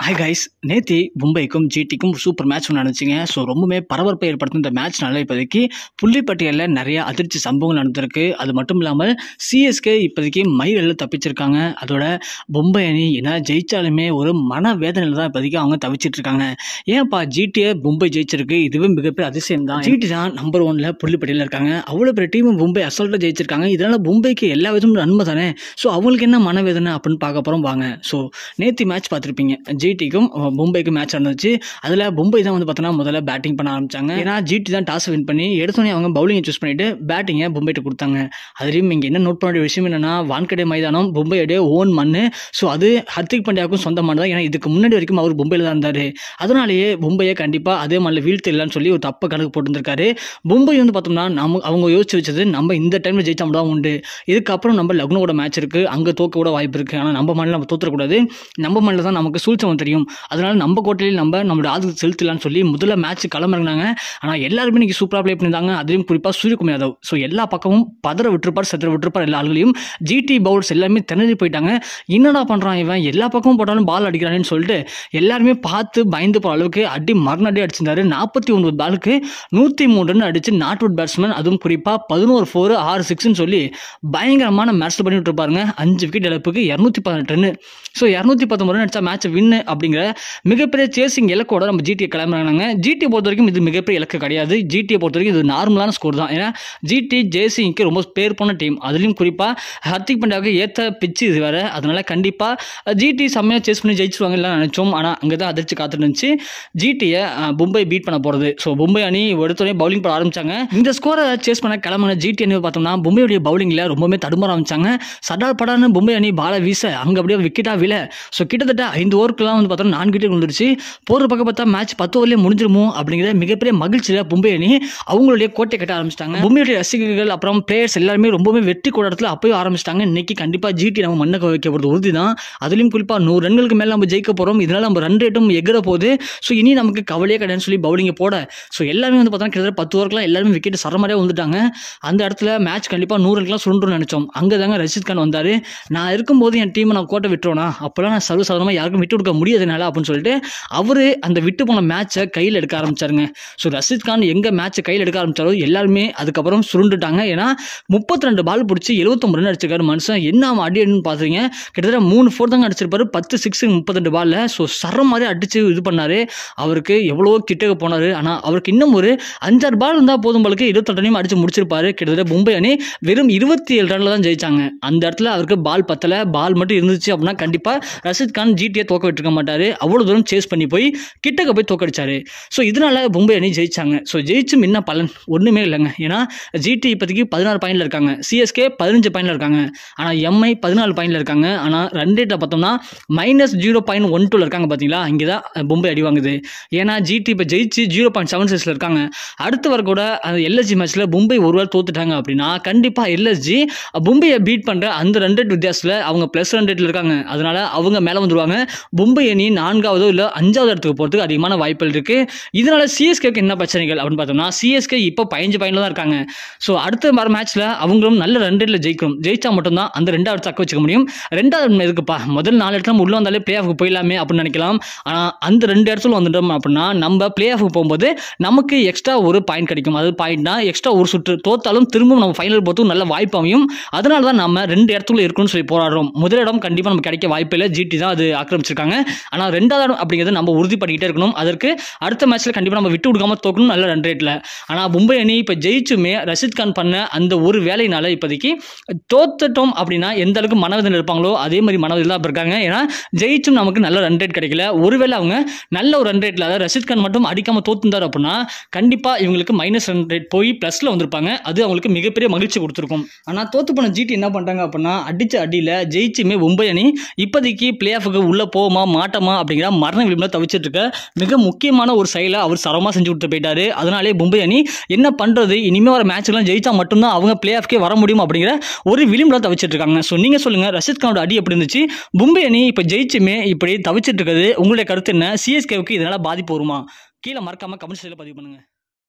hi guys நேத்தி மும்பைக்கும் ஜிடிக்கும் super match ஒன்று நடந்துச்சுங்க ஸோ ரொம்பவே பரபரப்பை ஏற்படுத்தும் இந்த மேட்ச்னால இப்போதைக்கு புள்ளிப்பட்டியலில் நிறைய அதிர்ச்சி சம்பவங்கள் நடந்திருக்கு அது மட்டும் இல்லாமல் சிஎஸ்கே இப்போதைக்கு மயிரில் தப்பிச்சிருக்காங்க அதோட மும்பை அணி என்ன ஜெயிச்சாலுமே ஒரு மன வேதனையில் தான் இப்போதைக்கு அவங்க தவிச்சிட்டு இருக்காங்க ஏன்ப்பா ஜிடியை மும்பை ஜெயிச்சிருக்கு இதுவே மிகப்பெரிய அதிசயம் தான் ஜிடி தான் நம்பர் ஒன்ல புள்ளிப்பட்டியலில் இருக்காங்க அவ்வளோ பெரிய டீம் மும்பை அசால்ட்டாக ஜெயிச்சிருக்காங்க இதனால மும்பைக்கு எல்லா விதமும் நன்மை தானே ஸோ அவங்களுக்கு என்ன மனவேதனை அப்படின்னு பார்க்க போகிறோம் வாங்க ஸோ நேத்தி மேட்ச் பார்த்துருப்பீங்க ஜிடிக்கும் மும்பைக்கும் மேட்ச் நடந்துச்சு அதில் மும்பை தான் வந்து பார்த்தோன்னா முதல்ல பேட்டிங் பண்ண ஆரம்பிச்சாங்க ஏன்னா ஜிடி தான் டாஸ் வின் பண்ணி எடுத்தோடனே அவங்க பவுலிங்கை சூஸ் பண்ணிட்டு பேட்டிங்கை மும்பைட்டு கொடுத்தாங்க அதுலேயும் இங்கே என்ன நோட் பண்ண வேண்டிய விஷயம் என்னன்னா வான்கடே மைதானம் மும்பையோடைய ஓன் மண் ஸோ அது ஹர்திக் பாண்டியாவுக்கும் சொந்தமானது தான் ஏன்னா இதுக்கு முன்னாடி வரைக்கும் அவர் மும்பையில் தான் இருந்தார் அதனாலேயே மும்பையை கண்டிப்பாக அதே மாதிரி வீழ்த்திடலான்னு சொல்லி ஒரு தப்பை கணக்கு போட்டுருந்துருக்காரு மும்பை வந்து பார்த்தோம்னா நம்ம அவங்க யோசிச்சு வச்சது நம்ம இந்த டைமில் ஜெயிச்சா மட்டும் தான் உண்டு இதுக்கப்புறம் நம்ம லக்னோட மேட்ச் இருக்குது அங்கே தோக்க கூட வாய்ப்பு இருக்குது ஆனால் நம்ம மண்ணில் நம்ம தோற்றக்கூடாது நம்ம மண்ணில் தான் நமக்கு சூழ்ச்சவன் தெரியும் அதனால நம்ம கோட்டையில் நம்ம நம்மளோட ஆதிக்கத்தை செலுத்தலாம்னு சொல்லி முதல்ல மேட்ச் களமிறங்கினாங்க ஆனால் எல்லாருமே இன்னைக்கு சூப்பராக ப்ளே பண்ணியிருந்தாங்க அதுலேயும் குறிப்பாக சூரியகுமார் யாதவ் ஸோ எல்லா பக்கமும் பதற விட்டுருப்பார் செத்துற விட்டுருப்பார் எல்லா ஆளுகளையும் ஜிடி பவுலர்ஸ் எல்லாமே திணறி போயிட்டாங்க என்னடா பண்ணுறான் இவன் எல்லா பக்கமும் போட்டாலும் பால் அடிக்கிறானேன்னு சொல்லிட்டு எல்லாருமே பார்த்து பயந்து போகிற அளவுக்கு அடி மறுநாடி அடிச்சிருந்தாரு நாற்பத்தி ஒன்பது பாலுக்கு நூற்றி மூணு ரன் அடிச்சு நாட் அவுட் பேட்ஸ்மேன் அதுவும் குறிப்பாக பதினோரு ஃபோர் ஆறு சிக்ஸ்னு சொல்லி பயங்கரமான மேட்ச் பண்ணிட்டு இருப்பாருங்க அஞ்சு விக்கெட் இழப்புக்கு இரநூத்தி பதினெட்டு ரன் ஸோ இரநூத்தி பத்தொம்பது ரன் அடிச்சா மேட்ச் வின்னு அப்படிங்கிற மிகப்பெரிய சேசிங் இலக்கோட நம்ம ஜிடியை கிளம்புறாங்க ஜிடி பொறுத்த வரைக்கும் இது மிகப்பெரிய இலக்கு கிடையாது ஜிடியை பொறுத்த வரைக்கும் இது நார்மலான ஸ்கோர் தான் ஏன்னா ஜிடி ஜேசிங்க்கு ரொம்ப பேர் போன டீம் அதுலேயும் குறிப்பாக ஹர்திக் பாண்டியாவுக்கு ஏற்ற பிச்சு இது வேறு அதனால கண்டிப்பாக ஜிடி செம்மையாக சேஸ் பண்ணி ஜெயிச்சிருவாங்க எல்லாம் நினச்சோம் ஆனால் அங்கே தான் அதிர்ச்சி காத்துருந்துச்சு ஜிடியை மும்பை பீட் பண்ண போகிறது ஸோ மும்பை அணி எடுத்தோடனே பவுலிங் பண்ண ஆரம்பிச்சாங்க இந்த ஸ்கோரை சேஸ் பண்ண கிளம்பின ஜிடி அணி பார்த்தோம்னா மும்பையுடைய பவுலிங்கில் ரொம்பவே தடுமாற ஆரம்பிச்சாங்க சடார் படான்னு மும்பை அணி பாலை வீச அங்கே அப்படியே விக்கெட்டாக விழ ஸோ கிட்டத்தட்ட ஐந்து ஓவருக்குலாம் வந்து பார்த்தோம்னா நான்கு விக்கெட் வந்துருச்சு போகிற பக்கம் பார்த்தா மேட்ச் பத்து ஓவர்லேயே முடிஞ்சிருமோ அப்படிங்கிற மிகப்பெரிய மகிழ்ச்சியில் மும்பை அணி அவங்களுடைய கோட்டை கட்ட ஆரம்பிச்சிட்டாங்க மும்பையுடைய ரசிகர்கள் அப்புறம் பிளேயர்ஸ் எல்லாருமே ரொம்பவே வெற்றி கொண்டாடத்தில் அப்போயே ஆரம்பிச்சிட்டாங்க இன்னைக்கு கண்டிப்பாக ஜிடி நம்ம மண்ணை வைக்க போகிறது உறுதி தான் அதுலேயும் குறிப்பாக நூறு ரன்களுக்கு மேலே நம்ம ஜெயிக்க போகிறோம் இதனால நம்ம ரன் ரேட்டும் எகிற போகுது ஸோ இனி நமக்கு கவலையே கிடையாதுன்னு சொல்லி பவுலிங்கை போட ஸோ எல்லாமே வந்து பார்த்தா கிட்டத்தட்ட பத்து ஓவருக்குலாம் எல்லாருமே விக்கெட் சரமாரியாக வந்துட்டாங்க அந்த இடத்துல மேட்ச் கண்டிப்பாக நூறு ரன்லாம் சுருண்டுன்னு நினச்சோம் அங்கே தாங்க ரஷித் கான் வந்தார் நான் இருக்கும்போது என் டீமை நான் கோட்டை விட்டுருவேனா அப்போல்லாம் நான் சர்வசாதாரணமாக யாருக்கும் விட்டு கொடுக்க முடியாதுனால அப்படின்னு சொல்லிட்டு அவர் அந்த விட்டு போன மேட்சை கையில் எடுக்க ஆரம்பிச்சாருங்க ஸோ ரஷித் கான் எங்கே மேட்சை கையில் எடுக்க ஆரம்பிச்சாரோ எல்லாருமே அதுக்கப்புறம் சுருண்டுட்டாங்க ஏன்னா முப்பத்தி ரெண்டு பால் பிடிச்சி எழுபத்தொம்பது ரன் அடிச்சிருக்காரு மனுஷன் என்ன அவன் அடி அடின்னு பார்த்தீங்க கிட்டத்தட்ட மூணு ஃபோர் தாங்க அடிச்சிருப்பாரு பத்து சிக்ஸ் முப்பத்தெண்டு பாலில் ஸோ சரம் மாதிரி அடிச்சு இது பண்ணார் அவருக்கு எவ்வளோ கிட்டக்க போனார் ஆனால் அவருக்கு இன்னும் ஒரு அஞ்சாறு பால் இருந்தால் போதும் பாலுக்கு இருபத்தெட்டு ரனையும் அடிச்சு முடிச்சிருப்பாரு கிட்டத்தட்ட மும்பை அணி வெறும் இருபத்தி ஏழு ரனில் தான் ஜெயிச்சாங்க அந்த இடத்துல அவருக்கு பால் பத்தலை பால் மட்டும் இருந்துச்சு அப்படின்னா கண்டிப்பாக ரஷித் கான் ஜிடியை தோக்க விட்டுருக்க மாட்டார் அவ்வளோ தூரம் சேஸ் பண்ணி போய் கிட்டக்க போய் தோக்கடிச்சாரு ஸோ இதனால மும்பை அணி ஜெயிச்சாங்க ஸோ ஜெயிச்சும் என்ன பலன் ஒன்றுமே இல்லைங்க ஏன்னா ஜிடி இப்போதைக்கு பதினாறு பாயிண்டில் இருக்காங்க சிஎஸ்கே பதினஞ்சு பாயிண்டில் இருக்காங்க ஆனால் எம்ஐ பதினாலு பாயிண்டில் இருக்காங்க ஆனால் ரன் ரேட்டில் பார்த்தோம்னா மைனஸ் ஜீரோ பாயிண்ட் ஒன் டூவில் இருக்காங்க பார்த்தீங்களா இங்கே தான் மும்பை அடி வாங்குது ஏன்னா ஜிடி இப்போ ஜெயிச்சு ஜீரோ பாயிண்ட் செவன் சிக்ஸில் இருக்காங்க அடுத்து வர கூட அந்த எல்எஸ்ஜி மேட்ச்சில் மும்பை ஒரு வேளை தோத்துட்டாங்க அப்படின்னா கண்டிப்பாக எல்எஸ்ஜி மும்பையை பீட் பண்ணுற அந்த ரன் ரேட் வித்தியாசத்தில் அவங்க ப்ளஸ் ரன் ரேட்டில் இருக்காங்க அதனால அவங்க மேலே வந்துருவாங்க மும்பை அணி நான்காவதோ இல்லை அஞ்சாவது இடத்துக்கு போகிறதுக்கு அதிகமான வாய்ப்புகள் இருக்குது இதனால சிஎஸ்கேக்கு என்ன பிரச்சனைகள் அப்படின்னு பார்த்தோம்னா சிஎஸ்கே இப்போ பதினஞ்சு பாயிண்டில் தான் இருக்காங்க ஸோ அடுத்த வர மேட்ச்சில் அவங்களும் நல்ல ரன் ரேட்டில் ஜெயிக்கணும் ஜெயிச்சா மட்டும்தான் அந்த ரெண்டாவது தக்க வச்சுக்க முடியும் ரெண்டாவது எதுக்குப்பா முதல் நாலு இடத்துல உள்ள வந்தாலே பிளே ஆஃபுக்கு போயிடலாமே அப்படின்னு நினைக்கலாம் ஆனால் அந்த ரெண்டு இடத்துல வந்துட்டோம் அப்படின்னா நம்ம பிளே ஆஃபுக்கு போகும்போது நமக்கு எக்ஸ்ட்ரா ஒரு பாயிண்ட் கிடைக்கும் அது பாயிண்ட்னா எக்ஸ்ட்ரா ஒரு சுற்று தோத்தாலும் திரும்பவும் நம்ம ஃபைனல் போகிறதுக்கு நல்ல வாய்ப்பு அமையும் அதனால தான் நம்ம ரெண்டு இடத்துல இருக்கணும்னு சொல்லி போராடுறோம் முதல் இடம் கண்டிப்பாக நமக்கு கிடைக்க வாய்ப்பு இல்லை ஜிடி தான் அது ஆக்கிரமிச்சிருக்காங்க ஆனால் ரெண்டாவது இடம் அப்படிங்கிறது நம்ம உறுதி பண்ணிக்கிட்டே இருக்கணும் அதற்கு அடுத்த மேட்ச்சில் கண்டிப்பாக நம்ம விட்டு கொடுக்காம தோக்கணும் நல்ல ரன் ரேட்டில் ஆனால் மும்பை அணி இப்போ ஜெயிச்சுமே ரஷித் கான் பண்ண அந்த ஒரு வேலையினால இப்போதைக்கு தோத்துட்டோம் அப்படின்னா எந்த அளவுக்கு மனவேதனை இருப்பாங்களோ அதே மாதிரி மனவேதனை தான் இருக்காங்க ஏன்னா ஜெயிச்சும் நமக்கு நல்ல ரன் ரேட் கிடைக்கல ஒருவேளை அவங்க நல்ல ஒரு ரன் ரேட்டில் அதாவது ரஷித் கான் மட்டும் அடிக்காமல் தோத்துந்தார் அப்படின்னா கண்டிப்பாக இவங்களுக்கு மைனஸ் ரன் ரேட் போய் ப்ளஸில் வந்திருப்பாங்க அது அவங்களுக்கு மிகப்பெரிய மகிழ்ச்சி கொடுத்துருக்கும் ஆனால் தோத்து போன ஜிடி என்ன பண்ணிட்டாங்க அப்படின்னா அடிச்ச அடியில் ஜெயிச்சுமே மும்பை அணி இப்போதைக்கு பிளே ஆஃபுக்கு உள்ளே போவோமா மாட்டோமா அப்படிங்கிற மரண விளிம்பில் தவிச்சிட்டு இருக்க மிக முக்கியமான ஒரு செயலை அவர் சரமாக செஞ்சு கொடுத்து போயிட்டாரு அதனாலே மும்பை அணி என்ன பண்ணுறது இனிமேல் வர மேட்ச்லாம் ஜெயிச்சா மட்டும்தான் அவங்க பிளே ஆஃப்கே வர முடியும் அப்படிங்கிற ஒரு விளிம்பில் தவிச்சிட்டு இருக்காங்க ஸோ நீங்கள் சொல்லுங்கள் ரஷித் கானோட அடி எப்படி இருந்துச்சு மும்பை அணி இப்போ ஜெயிச்சுமே இப்படி தவிச்சிட்டு இருக்கிறது உங்களுடைய கருத்து என்ன சிஎஸ்கேவுக்கு இதனால் பாதிப்பு வருமா கீழே மறக்காமல் கமெண்ட் பதிவு பண்ணுங்கள்